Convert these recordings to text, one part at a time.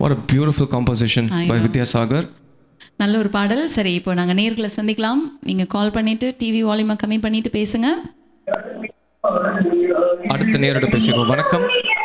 What a beautiful composition I by know. Vidyasagar. நல்ல ஒரு பாடல் சரி இப்போ நாங்க நேர்களை சந்திக்கலாம் நீங்க கால் பண்ணிட்டு டிவி வால்யூமை கம்மி பண்ணிட்டு பேசுங்க அடுத்த நேரோட பேசிடுவோம் வணக்கம்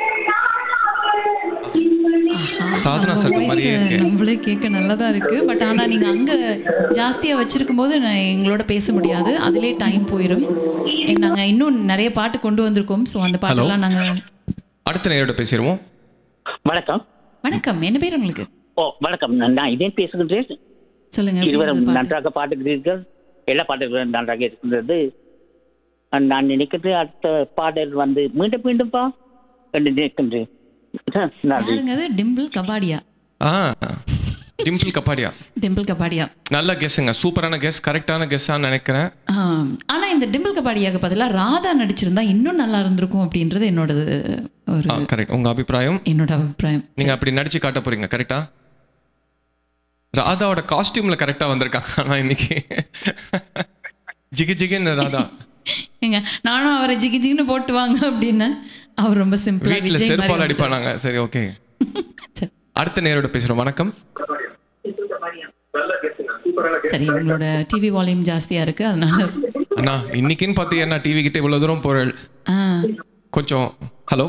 சாதனா சார் மாதிரியே Voice இருக்கு நம்மளே கேட்க நல்லதா இருக்கு பட் ஆனா நீங்க அங்க ஜாஸ்தியா வச்சிருக்கும் போது நான் எங்களோட பேச முடியாது அதிலே டைம் போயிடும் எ- நாங்க இன்னும் நிறைய பாட்டு கொண்டு வந்திருக்கோம் ஸோ அந்த பாட்டெல்லாம் நாங்க அடுத்த நேரோட பேசிடுவோம் வணக்கம் வணக்கம் என்ன பேர் உங்களுக்கு ஓ வணக்கம் நான் நான் இதே பேசுகின்றேன் சொல்லுங்க எப்படி இருவரும் இருந்தது பாட்டு? நன்றாக பாடுகிறீர்கள் எல்லா பாடல்களும் நன்றாக இருக்கின்றது நான் நினைக்கிறது அடுத்த பாடல் வந்து மீண்டும் மீண்டும் பா என்று நினைக்கின்றேன் நன்றி யாருங்க அது டிம்பிள் கபாடியா ஆ டிம்பிள் கப்பாடியா டிம்பிள் கபாடியா நல்ல கெஸ்ஸுங்க சூப்பரான கெஸ் கரெக்டான கெஸ்ஸான்னு நினைக்கிறேன் ஆம். ஆனா இந்த டிம்பிள் கபாடியாக்கு பதிலா ராதா நடிச்சிருந்தா இன்னும் நல்லா இருந்திருக்கும் அப்படின்றது என்னோட ஒரு ஆ கரெக்ட் உங்க அபிப்பிராயம் என்னோட அபிப்பிராயம் நீங்க அப்படி நடிச்சு காட்ட போறீங்க கரெக்டா ராதாவோட காஸ்டியூம்ல கரெக்டா வந்திருக்காங்க ஆனா இன்னைக்கு ஜிகி ஜிகின்னு ராதா ஏங்க நானும் அவரை ஜிகி ஜிகின்னு போட்டு வாங்க அப்படின்னு அவர் ரொம்ப சிம்பிளா வீட்டுல விஜய் செருப்பால் மாதிரி அடிப்பானாங்க சரி ஓகே சரி. அடுத்த நேரோட பேசுறோம் வணக்கம் சரி உங்களோட டிவி வால்யூம் ஜாஸ்தியா இருக்கு அதனால அண்ணா இன்னைக்குன்னு பார்த்து என்ன டிவி கிட்ட இவ்வளவு தூரம் போற ஆ, கொஞ்சம் ஹலோ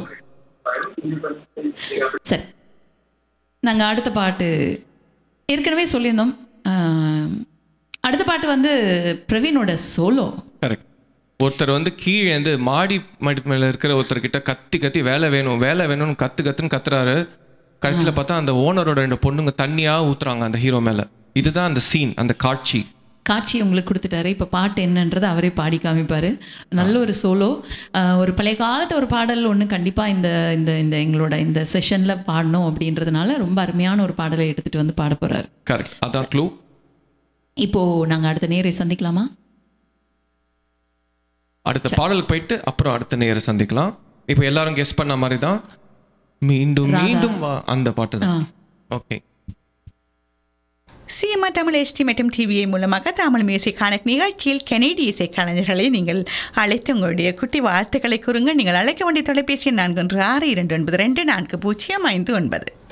சரி நாங்க அடுத்த பாட்டு ஏற்கனவே சொல்லியிருந்தோம் ஆ, அடுத்த பாட்டு வந்து பிரவீனோட சோலோ கரெக்ட் ஒருத்தர் வந்து கீழே வந்து மாடி மாடி மேல இருக்கிற ஒருத்தர் கிட்ட கத்தி கத்தி வேலை வேணும் வேலை வேணும்னு கத்து கத்துன்னு கத்துறாரு கடைசியில பார்த்தா அந்த ஓனரோட ரெண்டு பொண்ணுங்க தண்ணியா ஊத்துறாங்க அந்த ஹீரோ மேல இதுதான் அந்த சீன் அந்த காட்சி காட்சி உங்களுக்கு கொடுத்துட்டாரு இப்போ பாட்டு என்னன்றதை அவரே பாடி காமிப்பாரு நல்ல ஒரு சோலோ ஒரு பழைய காலத்து ஒரு பாடல் ஒன்று கண்டிப்பாக இந்த இந்த இந்த எங்களோட இந்த செஷனில் பாடணும் அப்படின்றதுனால ரொம்ப அருமையான ஒரு பாடலை எடுத்துகிட்டு வந்து பாட போகிறாரு கரெக்ட் அதான் க்ளூ இப்போது நாங்கள் அடுத்த நேரை சந்திக்கலாமா அடுத்த பாடலுக்கு போயிட்டு அப்புறம் அடுத்த நேர சந்திக்கலாம் இப்போ எல்லாரும் கெஸ் பண்ண மாதிரி தான் மீண்டும் ராதா. மீண்டும் வா அந்த பாட்டு ஆ தான் ஓகே சிஎம்ஆ தமிழ் எஸ்டி மற்றும் டிவிஐ மூலமாக தமிழ் மியூசிக்கான நிகழ்ச்சியில் கெனடிய இசை கலைஞர்களை நீங்கள் அழைத்து உங்களுடைய குட்டி வாழ்த்துக்களை கூறுங்கள் நீங்கள் அழைக்க வேண்டிய தொலைபேசி எண் நான்கு ஒன்று ஆறு இரண்டு ஒன்பது ரெண்டு நான்கு பூஜ்ஜியம் ஐந்து ஒன்பது